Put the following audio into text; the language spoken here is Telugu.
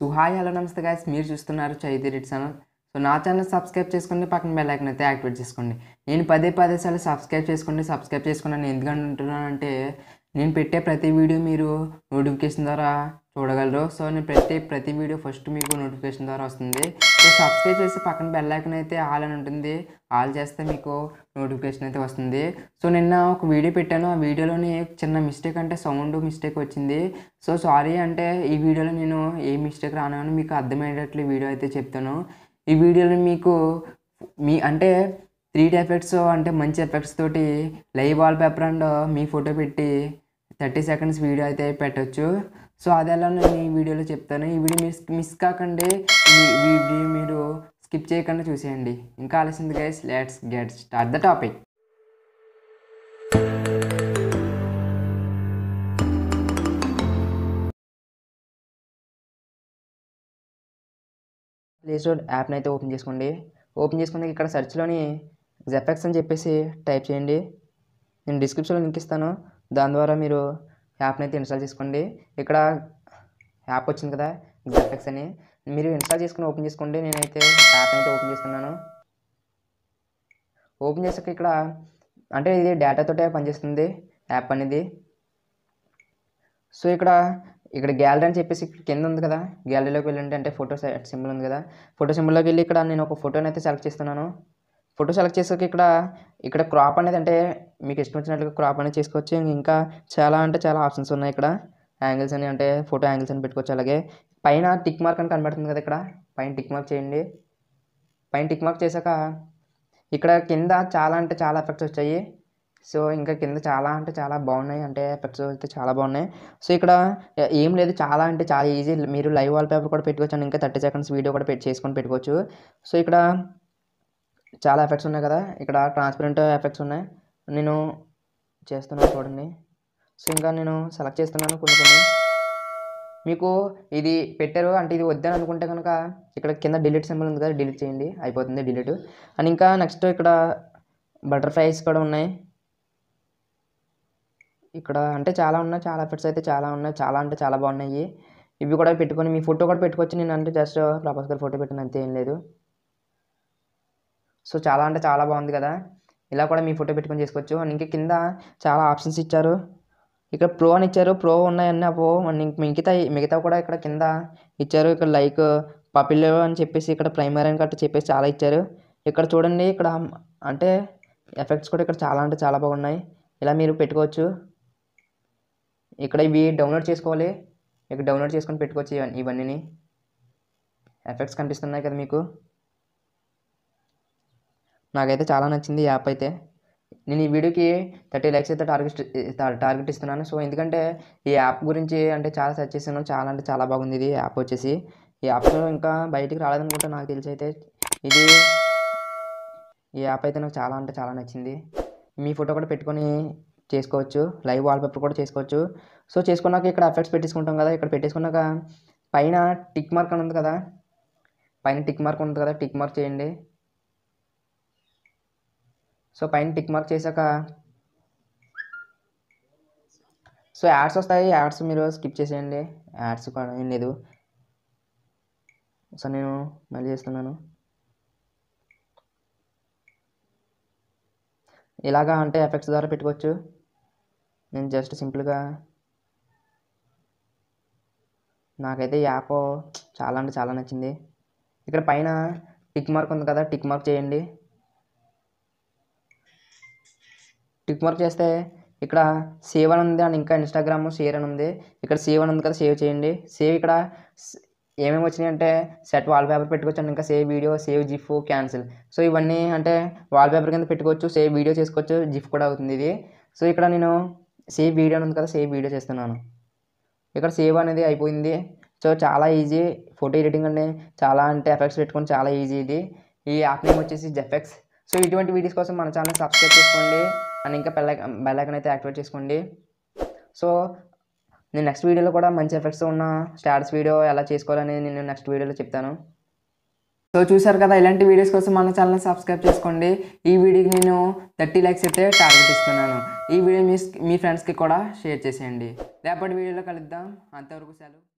సో హాయ్ హలో నమస్తే గాయస్ మీరు చూస్తున్నారు చైతీ రెడ్డి ఛానల్ సో నా ఛానల్ సబ్స్క్రైబ్ చేసుకోండి పక్కన బెల్ ఐకన్ అయితే యాక్టివేట్ చేసుకోండి నేను పదే పదే సార్లు సబ్స్క్రైబ్ చేసుకోండి సబ్స్క్రైబ్ చేసుకున్నాను ఎందుకంటే అంటున్నానంటే నేను పెట్టే ప్రతి వీడియో మీరు నోటిఫికేషన్ ద్వారా చూడగలరు సో నేను పెట్టే ప్రతి వీడియో ఫస్ట్ మీకు నోటిఫికేషన్ ద్వారా వస్తుంది సో సబ్స్క్రైబ్ చేసి పక్కన బెల్ ఐకన్ అయితే ఆల్ అని ఉంటుంది ఆల్ చేస్తే మీకు నోటిఫికేషన్ అయితే వస్తుంది సో నిన్న ఒక వీడియో పెట్టాను ఆ వీడియోలోని చిన్న మిస్టేక్ అంటే సౌండ్ మిస్టేక్ వచ్చింది సో సారీ అంటే ఈ వీడియోలో నేను ఏ మిస్టేక్ రాను మీకు అర్థమయ్యేటట్లు వీడియో అయితే చెప్తాను ఈ వీడియోలో మీకు మీ అంటే త్రీ ఎఫెక్ట్స్ అంటే మంచి ఎఫెక్ట్స్ తోటి లైవ్ వాల్ పేపర్ అండ్ మీ ఫోటో పెట్టి థర్టీ సెకండ్స్ వీడియో అయితే పెట్టొచ్చు సో అది ఎలా నేను ఈ వీడియోలో చెప్తాను ఈ వీడియో మిస్ మిస్ కాకండి ఈ ఈ వీడియో మీరు స్కిప్ చేయకుండా చూసేయండి ఇంకా ఆలసింది guys let's get start the topic play store యాప్ని అయితే ఓపెన్ చేసుకోండి ఓపెన్ చేసుకుని ఇక్కడ సెర్చ్లోని జెఫెక్స్ అని చెప్పేసి టైప్ చేయండి నేను డిస్క్రిప్షన్లో లింక్ ఇస్తాను దాని ద్వారా మీరు యాప్ని అయితే ఇన్స్టాల్ చేసుకోండి ఇక్కడ యాప్ వచ్చింది కదా జెఫెక్స్ అని మీరు ఇన్స్టాల్ చేసుకుని ఓపెన్ చేసుకోండి నేనైతే యాప్ని అయితే ఓపెన్ చేస్తున్నాను ఓపెన్ చేసాక ఇక్కడ అంటే ఇది డేటాతోటే పనిచేస్తుంది యాప్ అనేది సో ఇక్కడ ఇక్కడ గ్యాలరీ అని చెప్పేసి ఇక్కడ కింద ఉంది కదా గ్యాలరీలోకి వెళ్ళండి అంటే ఫోటో సింబల్ ఉంది కదా ఫోటో సింబల్లోకి వెళ్ళి ఇక్కడ నేను ఒక ఫోటోని అయితే సెలెక్ట్ చేస్తున్నాను ఫోటో సెలెక్ట్ చేసాక ఇక్కడ ఇక్కడ క్రాప్ అనేది అంటే మీకు ఇష్టం వచ్చినట్లుగా క్రాప్ అనేది చేసుకోవచ్చు ఇంకా చాలా అంటే చాలా ఆప్షన్స్ ఉన్నాయి ఇక్కడ యాంగిల్స్ అని అంటే ఫోటో యాంగిల్స్ అని పెట్టుకోవచ్చు అలాగే పైన టిక్ మార్క్ అని కనబడుతుంది కదా ఇక్కడ పైన టిక్ మార్క్ చేయండి పైన టిక్ మార్క్ చేశాక ఇక్కడ కింద చాలా అంటే చాలా ఎఫెక్ట్స్ వచ్చాయి సో ఇంకా కింద చాలా అంటే చాలా బాగున్నాయి అంటే ఎఫెక్ట్స్ అయితే చాలా బాగున్నాయి సో ఇక్కడ ఏం లేదు చాలా అంటే చాలా ఈజీ మీరు లైవ్ వాల్ పేపర్ కూడా పెట్టుకోవచ్చు అండ్ ఇంకా థర్టీ సెకండ్స్ వీడియో కూడా పెట్టి చేసుకొని పెట్టుకోవచ్చు సో ఇక్కడ చాలా ఎఫెక్ట్స్ ఉన్నాయి కదా ఇక్కడ ట్రాన్స్పరెంట్ ఎఫెక్ట్స్ ఉన్నాయి నేను చేస్తున్నాను చూడండి సో ఇంకా నేను సెలెక్ట్ చేస్తున్నాను కొన్ని కొన్ని మీకు ఇది పెట్టారు అంటే ఇది వద్దని అనుకుంటే కనుక ఇక్కడ కింద డిలీట్ సింబల్ ఉంది కదా డిలీట్ చేయండి అయిపోతుంది డిలీట్ అండ్ ఇంకా నెక్స్ట్ ఇక్కడ బటర్ఫ్లైస్ కూడా ఉన్నాయి ఇక్కడ అంటే చాలా ఉన్నాయి చాలా ఎఫెక్ట్స్ అయితే చాలా ఉన్నాయి చాలా అంటే చాలా బాగున్నాయి ఇవి కూడా పెట్టుకొని మీ ఫోటో కూడా పెట్టుకోవచ్చు నేను అంటే జస్ట్ ప్రభాస్ గారి ఫోటో పెట్టిన అంతే ఏం లేదు సో చాలా అంటే చాలా బాగుంది కదా ఇలా కూడా మీ ఫోటో పెట్టుకొని చేసుకోవచ్చు అండ్ ఇంకా కింద చాలా ఆప్షన్స్ ఇచ్చారు ఇక్కడ ప్రో అని ఇచ్చారు ప్రో ఉన్నాయన్నీ ప్రో మిగతా మిగతా కూడా ఇక్కడ కింద ఇచ్చారు ఇక్కడ లైక్ పపిల్ అని చెప్పేసి ఇక్కడ ప్రైమరీ అని కట్ట చెప్పేసి చాలా ఇచ్చారు ఇక్కడ చూడండి ఇక్కడ అంటే ఎఫెక్ట్స్ కూడా ఇక్కడ చాలా అంటే చాలా బాగున్నాయి ఇలా మీరు పెట్టుకోవచ్చు ఇక్కడ ఇవి డౌన్లోడ్ చేసుకోవాలి ఇక్కడ డౌన్లోడ్ చేసుకొని పెట్టుకోవచ్చు ఇవన్నీ ఇవన్నీ ఎఫెక్ట్స్ కనిపిస్తున్నాయి కదా మీకు నాకైతే చాలా నచ్చింది ఈ యాప్ అయితే నేను ఈ వీడియోకి థర్టీ లైక్స్ అయితే టార్గెట్ టార్గెట్ ఇస్తున్నాను సో ఎందుకంటే ఈ యాప్ గురించి అంటే చాలా సెర్చ్ చేశాను చాలా అంటే చాలా బాగుంది ఇది యాప్ వచ్చేసి ఈ యాప్ ఇంకా బయటికి రాలేదనుకుంటే నాకు తెలిసి అయితే ఇది ఈ యాప్ అయితే నాకు చాలా అంటే చాలా నచ్చింది మీ ఫోటో కూడా పెట్టుకొని చేసుకోవచ్చు లైవ్ వాల్పేపర్ కూడా చేసుకోవచ్చు సో చేసుకున్నాక ఇక్కడ ఎఫెక్ట్స్ పెట్టేసుకుంటాం కదా ఇక్కడ పెట్టేసుకున్నాక పైన టిక్ మార్క్ అని ఉంది కదా పైన టిక్ మార్క్ ఉంది కదా టిక్ మార్క్ చేయండి సో పైన టిక్ మార్క్ చేశాక సో యాడ్స్ వస్తాయి యాడ్స్ మీరు స్కిప్ చేసేయండి యాడ్స్ కూడా ఏం లేదు సో నేను మళ్ళీ చేస్తున్నాను ఇలాగా అంటే ఎఫెక్ట్స్ ద్వారా పెట్టుకోవచ్చు నేను జస్ట్ సింపుల్గా నాకైతే ఈ యాప్ చాలా అంటే చాలా నచ్చింది ఇక్కడ పైన టిక్ మార్క్ ఉంది కదా టిక్ మార్క్ చేయండి టిక్ మార్క్ చేస్తే ఇక్కడ సేవ్ అని ఉంది అండ్ ఇంకా ఇన్స్టాగ్రామ్ షేర్ అని ఉంది ఇక్కడ సేవ్ అని ఉంది కదా సేవ్ చేయండి సేవ్ ఇక్కడ ఏమేమి వచ్చినాయి అంటే సెట్ వాల్ పేపర్ పెట్టుకోవచ్చు అండ్ ఇంకా save video save GIF cancel so ఇవన్నీ అంటే వాల్ పేపర్ కింద పెట్టుకోవచ్చు సేవ్ వీడియో చేసుకోవచ్చు జిఫ్ కూడా అవుతుంది ఇది సో ఇక్కడ నేను సేవ్ వీడియో అని ఉంది కదా సేవ్ వీడియో చేస్తున్నాను ఇక్కడ సేవ్ అనేది అయిపోయింది సో చాలా ఈజీ ఫోటో ఎడిటింగ్ అంటే చాలా అంటే ఎఫెక్ట్స్ పెట్టుకొని చాలా ఈజీ ఇది ఈ యాప్ నేమ్ వచ్చేసి జెఫెక్స్ సో ఇటువంటి వీడియోస్ కోసం మన ఛానల్ సబ్స్క్రైబ్ చేసుకోండి అండ్ ఇంకా బెల్ బెల్ ఐకన్ అయితే యాక్టివేట్ చేసుకోండి సో నేను నెక్స్ట్ వీడియోలో కూడా మంచి ఎఫెక్ట్స్ ఉన్న స్టార్ట్స్ వీడియో ఎలా చేసుకోవాలని నేను నెక్స్ట్ వీడియోలో చెప్తాను సో చూసారు కదా ఇలాంటి వీడియోస్ కోసం మన ఛానల్ సబ్స్క్రైబ్ చేసుకోండి ఈ వీడియోకి నేను థర్టీ లైక్స్ అయితే టార్గెట్ ఇస్తున్నాను ఈ వీడియో మీ మీ ఫ్రెండ్స్కి కూడా షేర్ చేసేయండి రేపటి వీడియోలో కలుద్దాం అంతవరకు సెలవు